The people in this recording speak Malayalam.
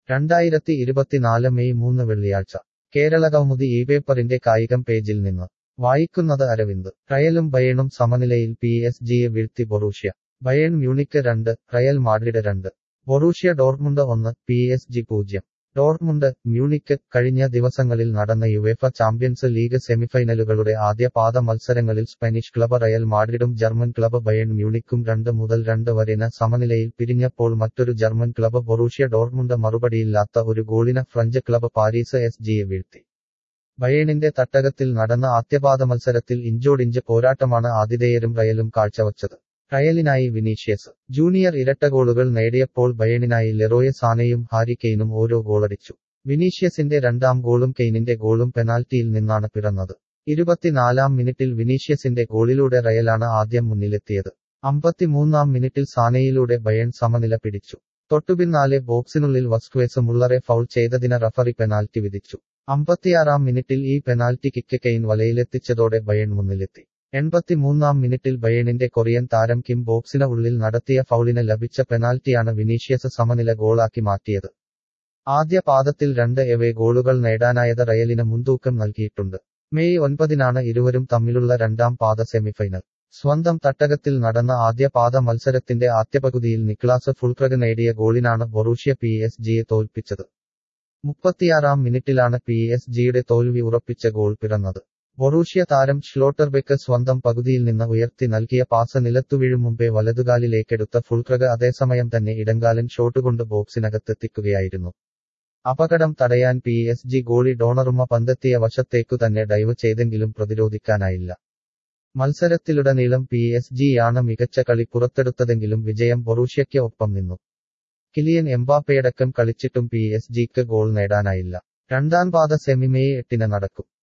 രണ്ടായിരത്തി ഇരുപത്തിനാല് മെയ് മൂന്ന് വെള്ളിയാഴ്ച കേരള കൗമുദി ഈ പേപ്പറിന്റെ കായികം പേജിൽ നിന്ന് വായിക്കുന്നത് അരവിന്ദ് റയലും ബയേണും സമനിലയിൽ പി എസ് ജിയെ വീഴ്ത്തി ബൊറൂഷ്യ ബയേൺ മ്യൂണിക്ക് രണ്ട് റയൽ മാഡ്രിഡ് രണ്ട് ബൊറൂഷ്യ ഡോർട്ട്മുണ്ട് ഒന്ന് പി എസ് ജി പൂജ്യം ഡോർട്ട്മുണ്ട് മ്യൂണിക്ക് കഴിഞ്ഞ ദിവസങ്ങളിൽ നടന്ന യുവേഫ ചാമ്പ്യൻസ് ലീഗ് സെമിഫൈനലുകളുടെ ആദ്യ പാദ മത്സരങ്ങളിൽ സ്പാനിഷ് ക്ലബ് റയൽ മാഡ്രിഡും ജർമ്മൻ ക്ലബ് ബയേൺ മ്യൂണിക്കും രണ്ട് മുതൽ രണ്ട് വരെന സമനിലയിൽ പിരിഞ്ഞപ്പോൾ മറ്റൊരു ജർമ്മൻ ക്ലബ് ബൊറൂഷ്യ ഡോർട്ട്മുണ്ട് മറുപടിയില്ലാത്ത ഒരു ഗോളിന് ഫ്രഞ്ച് ക്ലബ് പാരീസ് എസ് ജിയെ വീഴ്ത്തി ബയേണിന്റെ തട്ടകത്തിൽ നടന്ന ആദ്യപാദ മത്സരത്തിൽ ഇഞ്ചോടിഞ്ച് പോരാട്ടമാണ് ആതിഥേയരും റയലും കാഴ്ചവച്ചത് റയലിനായി വിനീഷ്യസ് ജൂനിയർ ഇരട്ട ഗോളുകൾ നേടിയപ്പോൾ ബയേണിനായി ലെറോയ സാനയും ഹാരി കെയ്നും ഓരോ ഗോളടിച്ചു വിനീഷ്യസിന്റെ രണ്ടാം ഗോളും കെയ്നിന്റെ ഗോളും പെനാൽറ്റിയിൽ നിന്നാണ് പിറന്നത് ഇരുപത്തിനാലാം മിനിറ്റിൽ വിനീഷ്യസിന്റെ ഗോളിലൂടെ റയലാണ് ആദ്യം മുന്നിലെത്തിയത് അമ്പത്തിമൂന്നാം മിനിറ്റിൽ സാനയിലൂടെ ബയേൺ സമനില പിടിച്ചു തൊട്ടുപിന്നാലെ ബോക്സിനുള്ളിൽ വസ്ക്വേസ് മുള്ളറെ ഫൗൾ ചെയ്തതിന് റഫറി പെനാൽറ്റി വിധിച്ചു അമ്പത്തിയാറാം മിനിറ്റിൽ ഈ പെനാൽറ്റി കിക്ക് കെയ്ൻ വലയിലെത്തിച്ചതോടെ ബയേൺ മുന്നിലെത്തി എൺപത്തിമൂന്നാം മിനിറ്റിൽ ബയേണിന്റെ കൊറിയൻ താരം കിം ബോക്സിന് ഉള്ളിൽ നടത്തിയ ഫൗളിന് ലഭിച്ച പെനാൽറ്റിയാണ് വിനീഷ്യസ് സമനില ഗോളാക്കി മാറ്റിയത് ആദ്യ പാദത്തിൽ രണ്ട് എവേ ഗോളുകൾ നേടാനായത് റയലിന് മുൻതൂക്കം നൽകിയിട്ടുണ്ട് മെയ് ഒൻപതിനാണ് ഇരുവരും തമ്മിലുള്ള രണ്ടാം പാദ സെമിഫൈനൽ സ്വന്തം തട്ടകത്തിൽ നടന്ന ആദ്യ പാദ മത്സരത്തിന്റെ ആദ്യപകുതിയിൽ നിക്ലാസ് ഫുൾക്രഗ് നേടിയ ഗോളിനാണ് ബൊറൂഷ്യ പി എസ് ജിയെ തോൽപ്പിച്ചത് മുപ്പത്തിയാറാം മിനിറ്റിലാണ് പി എസ് ജിയുടെ തോൽവി ഉറപ്പിച്ച ഗോൾ പിറന്നത് ബൊറൂഷ്യ താരം ഷ്ലോട്ടർബെക്ക് സ്വന്തം പകുതിയിൽ നിന്ന് ഉയർത്തി നൽകിയ പാസ് നിലത്തുവീഴും മുമ്പേ വലതുകാലിലേക്കെടുത്ത ഫുൾക്രഗ് അതേസമയം തന്നെ ഇടങ്കാലൻ ഷോട്ടുകൊണ്ട് ബോക്സിനകത്തെത്തിക്കുകയായിരുന്നു അപകടം തടയാൻ P S G goalie Donnarumma പന്തെത്തിയ വശത്തേക്കു തന്നെ ഡൈവ് ചെയ്തെങ്കിലും പ്രതിരോധിക്കാനായില്ല മത്സരത്തിലുടനീളം പി എസ് ജിയാണ് മികച്ച കളി പുറത്തെടുത്തതെങ്കിലും വിജയം ബൊറൂഷ്യയ്ക്ക് ഒപ്പം നിന്നു കിലിയൻ എംബാപ്പയടക്കം കളിച്ചിട്ടും പി എസ് ജിക്ക് ഗോൾ നേടാനായില്ല രണ്ടാം പാദ സെമി മെയ് എട്ടിന് നടക്കും